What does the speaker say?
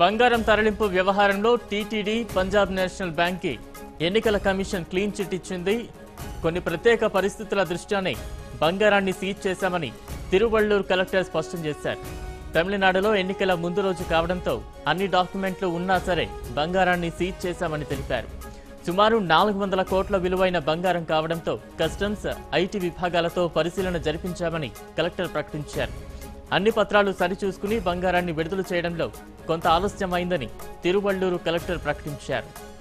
బంగారం తరలింపు వ్యవహారంలో టీటీడీ పంజాబ్ నేషనల్ బ్యాంక్కి ఎన్నికల కమిషన్ క్లీన్ చిట్ ఇచ్చింది కొన్ని ప్రత్యేక పరిస్థితుల దృష్ట్యానే బంగారాన్ని సీజ్ చేశామని తిరువళ్లూరు కలెక్టర్ స్పష్టం చేశారు తమిళనాడులో ఎన్నికల ముందు రోజు కావడంతో అన్ని డాక్యుమెంట్లు ఉన్నా సరే బంగారాన్ని సీజ్ చేశామని తెలిపారు సుమారు నాలుగు వందల కోట్ల విలువైన బంగారం కావడంతో కస్టమ్స్ ఐటీ విభాగాలతో పరిశీలన జరిపించామని కలెక్టర్ ప్రకటించారు అన్ని పత్రాలు సరిచూసుకుని బంగారాన్ని విడుదల చేయడంలో కొంత ఆలస్యమైందని తిరువళ్లూరు కలెక్టర్ ప్రకటించారు